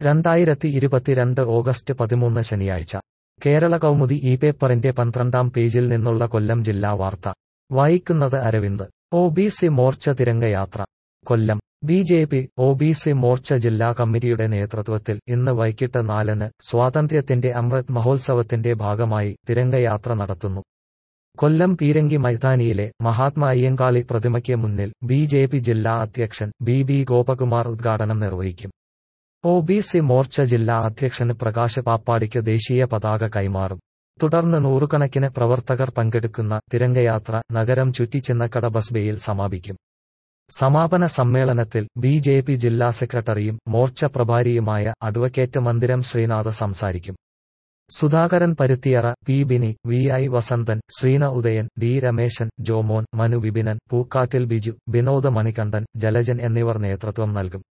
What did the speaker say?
രണ്ടായിരത്തി ഇരുപത്തിരണ്ട് ഓഗസ്റ്റ് പതിമൂന്ന് ശനിയാഴ്ച കേരള കൗമുദി ഈ പേപ്പറിന്റെ പന്ത്രണ്ടാം പേജിൽ നിന്നുള്ള കൊല്ലം ജില്ലാ വാർത്ത വായിക്കുന്നത് Aravind O B C Morcha തിരംഗയാത്ര Kollam B J P O B C Morcha ജില്ലാ കമ്മിറ്റിയുടെ നേതൃത്വത്തിൽ ഇന്ന് വൈകിട്ട് നാലിന് സ്വാതന്ത്ര്യത്തിന്റെ അമൃത് മഹോത്സവത്തിന്റെ ഭാഗമായി തിരംഗയാത്ര നടത്തുന്നു കൊല്ലം പീരങ്കി മൈതാനിയിലെ മഹാത്മാ അയ്യങ്കാളി പ്രതിമയ്ക്ക് മുന്നിൽ ബി ജെ പി ജില്ലാ അധ്യക്ഷൻ ബി ബി ഗോപകുമാർ ഉദ്ഘാടനം നിർവഹിക്കും ഒ ബി സി മോർച്ച ജില്ലാ അധ്യക്ഷന് പ്രകാശ് പാപ്പാടിക്ക് ദേശീയ പതാക കൈമാറും തുടർന്ന് നൂറുകണക്കിന് പ്രവർത്തകർ പങ്കെടുക്കുന്ന തിരംഗയാത്ര നഗരം ചുറ്റിച്ചെന്നക്കട ബസ്ബേയിൽ സമാപിക്കും സമാപന സമ്മേളനത്തിൽ ബി ജെ പി ജില്ലാ സെക്രട്ടറിയും മോർച്ച പ്രഭാരിയുമായ അഡ്വക്കേറ്റ് മന്ദിരം ശ്രീനാഥ് സംസാരിക്കും Sudhakaran Paruthiyara P Bini V I Vasanthan Sreena Udayan D Rameshan Jomon Manu Vipinan Pookkattil Biju Vinod Manikandan Jalajan എന്നിവർ നേതൃത്വം നൽകും